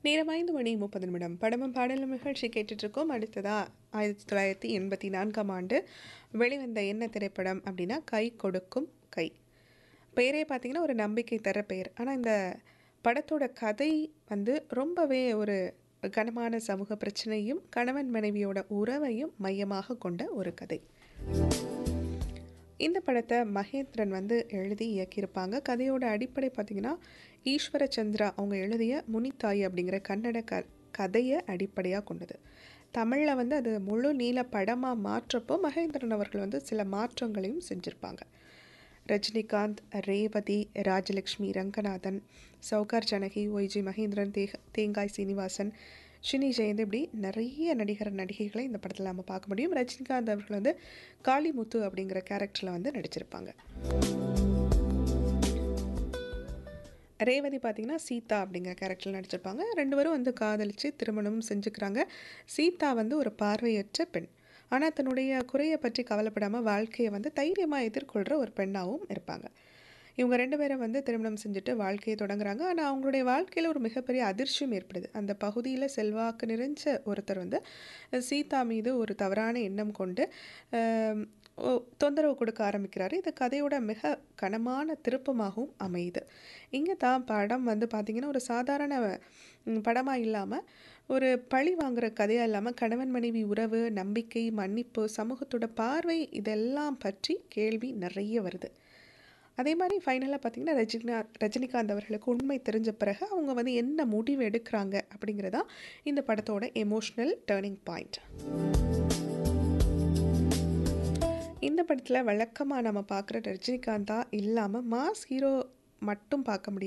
நேரம் ஐந்து மணி முப்பது நிமிடம் படமும் பாடலும் நிகழ்ச்சி கேட்டுட்டு இருக்கோம் அடுத்ததா ஆயிரத்தி தொள்ளாயிரத்தி எண்பத்தி நான்காம் ஆண்டு வெளிவந்த என்ன திரைப்படம் அப்படின்னா கை கொடுக்கும் கை பெயரே பார்த்தீங்கன்னா ஒரு நம்பிக்கை தர பெயர் ஆனால் இந்த படத்தோட கதை வந்து ரொம்பவே ஒரு கனமான சமூக பிரச்சனையும் கணவன் மனைவியோட உறவையும் மையமாக கொண்ட ஒரு கதை இந்த படத்தை மகேந்திரன் வந்து எழுதி இயக்கியிருப்பாங்க கதையோட அடிப்படை பார்த்திங்கன்னா ஈஸ்வர சந்திரா அவங்க எழுதிய முனித்தாய் அப்படிங்கிற கன்னட க கதையை அடிப்படையாக கொண்டது தமிழில் வந்து அது முழு நீள படமாக மாற்றப்போ மகேந்திரன் அவர்கள் வந்து சில மாற்றங்களையும் செஞ்சுருப்பாங்க ரஜினிகாந்த் ரேவதி ராஜலக்ஷ்மி ரங்கநாதன் சௌகார் ஜனகி ஒய்ஜி மகேந்திரன் தேக தேங்காய் சீனிவாசன் ஷினி ஜெயந்த் இப்படி நிறைய நடிகர் நடிகைகளை இந்த படத்தில் நம்ம பார்க்க முடியும் ரஜினிகாந்த் அவர்கள் வந்து காளிமுத்து அப்படிங்கிற கேரக்டரில் வந்து நடிச்சிருப்பாங்க ரேவதி பார்த்திங்கன்னா சீதா அப்படிங்கிற கேரக்டரில் நடிச்சிருப்பாங்க ரெண்டு பேரும் வந்து காதலித்து திருமணம் செஞ்சுக்கிறாங்க சீதா வந்து ஒரு பார்வையற்ற பெண் ஆனால் தன்னுடைய குறையை பற்றி கவலைப்படாமல் வாழ்க்கையை வந்து தைரியமாக எதிர்கொள்கிற ஒரு பெண்ணாகவும் இருப்பாங்க இவங்க ரெண்டு பேரும் வந்து திருமணம் செஞ்சுட்டு வாழ்க்கையை தொடங்குறாங்க ஆனால் அவங்களுடைய வாழ்க்கையில் ஒரு மிகப்பெரிய அதிர்ச்சியும் ஏற்படுது அந்த பகுதியில் செல்வாக்கு நிறைஞ்ச ஒருத்தர் வந்து சீதா மீது ஒரு தவறான எண்ணம் கொண்டு தொந்தரவு கொடுக்க ஆரம்பிக்கிறாரு இது கதையோட மிக கனமான திருப்பமாகவும் அமையுது இங்கே தான் படம் வந்து பார்த்திங்கன்னா ஒரு சாதாரண படமாக இல்லாமல் ஒரு பழி வாங்குகிற கதையாக இல்லாமல் கணவன் மனைவி உறவு நம்பிக்கை மன்னிப்பு சமூகத்தோட பார்வை இதெல்லாம் பற்றி கேள்வி நிறைய வருது அதே மாதிரி ஃபைனலாக பார்த்திங்கன்னா ரஜினிகாந்த் ரஜினிகாந்த் அவர்களுக்கு உண்மை தெரிஞ்ச பிறகு அவங்க வந்து என்ன முடிவு எடுக்கிறாங்க அப்படிங்கிறதா இந்த படத்தோட எமோஷ்னல் டேர்னிங் பாயிண்ட் இந்த படத்தில் வழக்கமாக நம்ம பார்க்குற ரஜினிகாந்தா இல்லாமல் மாஸ் ஹீரோ மட்டும் பார்க்க முடியாது